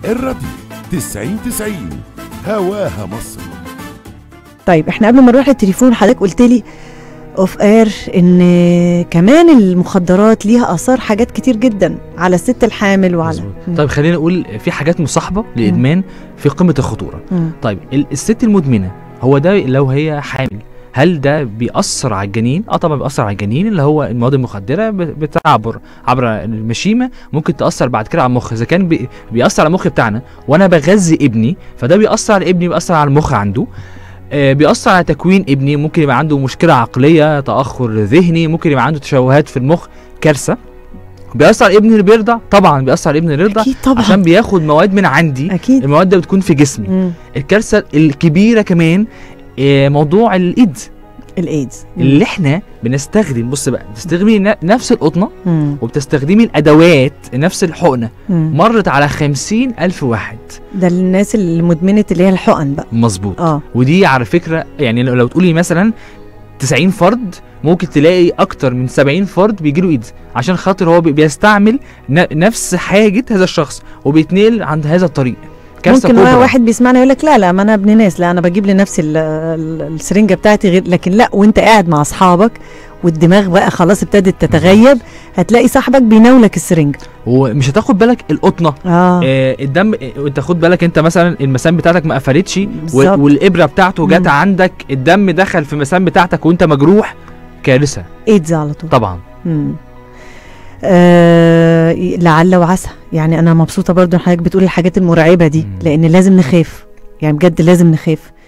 الراديو 90 90 هواها مصر طيب احنا قبل ما نروح للتليفون حضرتك قلت لي اوف اير ان كمان المخدرات ليها اثار حاجات كتير جدا على الست الحامل وعلى مظبوط. مم. طيب خلينا نقول في حاجات مصاحبه للادمان في قمه الخطوره مم. طيب ال- الست المدمنه هو ده لو هي حامل هل ده بيأثر على الجنين؟ اه طبعا بيأثر على الجنين اللي هو المواد المخدرة ب- بتعبر عبر المشيمة ممكن تأثر بعد كده على المخ إذا كان بي- بيأثر على المخ بتاعنا وأنا بغذي ابني فده بيأثر على ابني بيأثر على المخ عنده آه، بيأثر على تكوين ابني ممكن يبقى عنده مشكلة عقلية تأخر ذهني ممكن يبقى عنده تشوهات في المخ كارثة بيأثر على ابني اللي بيرضع طبعا بيأثر على ابني اللي بيرضع اكيد طبعا عشان بياخد مواد من عندي اكيد المواد دي بتكون في جسمي مم. الكارثه الكبيره كمان آه، موضوع الايدز الايدز مم. اللي احنا بنستخدم بص بقى بتستخدمي ن- نفس القطنه مم. وبتستخدمي الادوات نفس الحقنه مم. مرت على خمسين الف واحد ده الناس اللي مدمنه اللي هي الحقن بقى مظبوط اه ودي على فكره يعني لو لو تقولي مثلا 90 فرد ممكن تلاقي اكتر من 70 فرد بيجيله ايدز عشان خاطر هو بي- بيستعمل ن- نفس حاجه هذا الشخص وبيتنقل عند هذا الطريق كارثه ممكن كبرى واحد بيسمعنا يقول لك لا لا ما انا ابن ناس لا انا بجيب لنفسي ال- ال- السرنجه بتاعتي غير لكن لا وانت قاعد مع اصحابك والدماغ بقى خلاص ابتدت تتغيب هتلاقي صاحبك بيناولك السرنجه ومش هتاخد بالك القطنه اه آه الدم آه، انت خد بالك انت مثلا المسام بتاعتك ما قفلتش بالظبط. وال- والابره بتاعته جت مم. عندك الدم دخل في المسام بتاعتك وانت مجروح كارثه ايدز على طول طبعا مم. آه لعل وعسى يعني انا مبسوطه برضو ان حضرتك بتقول الحاجات المرعبه دي مم. لان لازم نخاف يعني بجد لازم نخاف